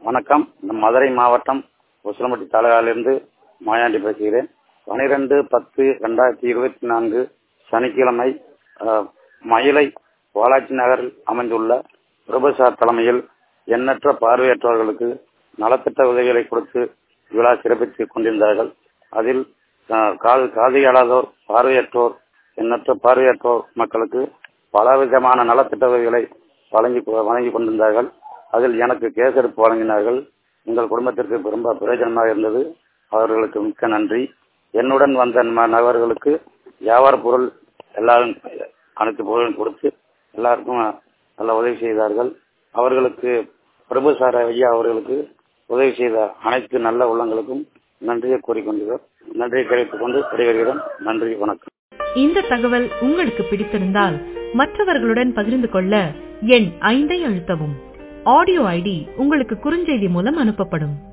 வணக்கம் நான் மதுரை மாவட்டம் உசிலம்பட்டி தாலுகாவிலிருந்து மாயாண்டி பேசுகிறேன் பனிரெண்டு பத்து ரெண்டாயிரத்தி இருபத்தி நான்கு சனிக்கிழமை அஹ், மயிலை வாலாஜி நகரில் அமைந்துள்ள பிரபுசார் தலைமையில் எண்ணற்ற பார்வையற்றவர்களுக்கு நலத்திட்ட உதவிகளை கொடுத்து விழா சிறப்பித்துக் கொண்டிருந்தார்கள் அதில் அஹ், காது காது கேளாதோர் பார்வையற்றோர் எண்ணற்ற பார்வையற்றோர் மக்களுக்கு பலவிதமான நலத்திட்ட உதவிகளை வழங்கி வழங்கி கொண்டிருந்தார்கள் அதில் எனக்கு கேசெடுப்பு வழங்கினார்கள் எங்கள் குடும்பத்திற்கு ரொம்ப பிரயோஜனமாக இருந்தது அவர்களுக்கு மிக்க நன்றி என்னுடன் வந்த ம- நபர்களுக்கு வியாபார பொருள் எல்லாரும் அனைத்து பொருளும் கொடுத்து எல்லாருக்கும் நல்ல உதவி செய்தார்கள் அவர்களுக்கு பிரபு சார் ஐயா அவர்களுக்கு உதவி செய்த அனைத்து நல்ல உள்ளங்களுக்கும் நன்றியை கூறிக்கொண்டிருக்கிறோம் நன்றியை தெரிவித்துக் கொண்டு விடைபெறுகிறோம் நன்றி வணக்கம் இந்த தகவல் உங்களுக்கு பிடித்திருந்தால் மற்றவர்களுடன் பகிர்ந்து கொள்ள எண் ஐந்தை அழுத்தவும் ஆடியோ ஐடி உங்களுக்கு குறுஞ்செய்தி மூலம் அனுப்பப்படும்